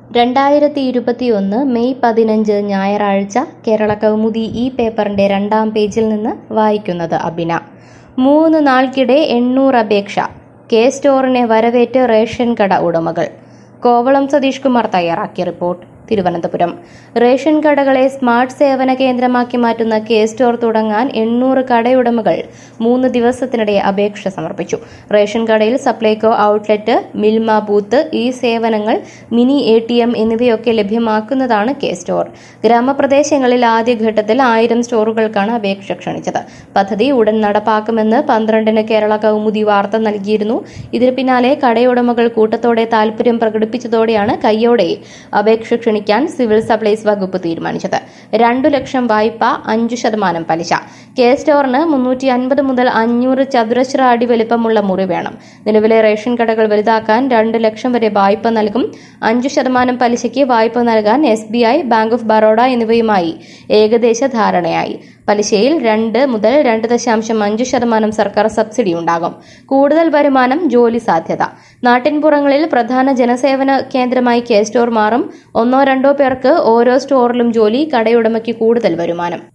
രണ്ടായിരത്തി ഇരുപത്തിയൊന്ന് മെയ് പതിനഞ്ച് ഞായറാഴ്ച കേരള കൗമുദി ഈ പേപ്പറിന്റെ രണ്ടാം പേജിൽ നിന്ന് വായിക്കുന്നത് അബിന മൂന്ന് നാൾക്കിടെ എണ്ണൂറ് അപേക്ഷ കെ സ്റ്റോറിനെ വരവേറ്റ് റേഷൻ കട ഉടമകൾ കോവളം സതീഷ് കുമാർ തയ്യാറാക്കിയ റിപ്പോർട്ട് തിരുവനന്തപുരം റേഷൻ കടകളെ സ്മാർട്ട് സേവന കേന്ദ്രമാക്കി മാറ്റുന്ന കെ സ്റ്റോർ തുടങ്ങാൻ എണ്ണൂറ് കടയുടമകൾ മൂന്ന് ദിവസത്തിനിടെ അപേക്ഷ സമർപ്പിച്ചു റേഷൻ കടയിൽ സപ്ലൈകോ ഔട്ട്ലെറ്റ് മിൽമ ബൂത്ത് ഈ സേവനങ്ങൾ മിനി എ ടി എം എന്നിവയൊക്കെ ലഭ്യമാക്കുന്നതാണ് കെ സ്റ്റോർ ഗ്രാമപ്രദേശങ്ങളിൽ ആദ്യഘട്ടത്തിൽ ആയിരം സ്റ്റോറുകൾക്കാണ് അപേക്ഷ ക്ഷണിച്ചത് പദ്ധതി ഉടൻ നടപ്പാക്കുമെന്ന് പന്ത്രണ്ടിന് കേരള കൗമുദി വാർത്ത നൽകിയിരുന്നു ഇതിന് പിന്നാലെ കടയുടമകൾ കൂട്ടത്തോടെ താൽപര്യം പ്രകടിപ്പിച്ചതോടെയാണ് കയ്യോടെ അപേക്ഷ ക്ഷണിക്കാൻ സിവിൽ സപ്ലൈസ് വകുപ്പ് തീരുമാനിച്ചത് രണ്ടു ലക്ഷം വായ്പ അഞ്ചു ശതമാനം പലിശ കെ സ്റ്റോറിന് മുന്നൂറ്റി അൻപത് മുതൽ അഞ്ഞൂറ് ചതുരശ്ര അടി വലിപ്പമുള്ള മുറി വേണം നിലവിലെ റേഷൻ കടകൾ വലുതാക്കാൻ രണ്ട് ലക്ഷം വരെ വായ്പ നൽകും അഞ്ചു ശതമാനം പലിശയ്ക്ക് വായ്പ നൽകാൻ S B I bank of Baroda എന്നിവയുമായി ഏകദേശ ധാരണയായി പലിശയിൽ രണ്ട് മുതൽ രണ്ട് ദശാംശം അഞ്ച് ശതമാനം സർക്കാർ സബ്സിഡി ഉണ്ടാകും കൂടുതൽ വരുമാനം ജോലി സാധ്യത നാട്ടിൻപുറങ്ങളിൽ പ്രധാന ജനസേവന കേന്ദ്രമായി കെ സ്റ്റോർ മാറും ഒന്നോ രണ്ടോ പേർക്ക് ഓരോ സ്റ്റോറിലും ജോലി കടയുടമയ്ക്ക് കൂടുതൽ വരുമാനം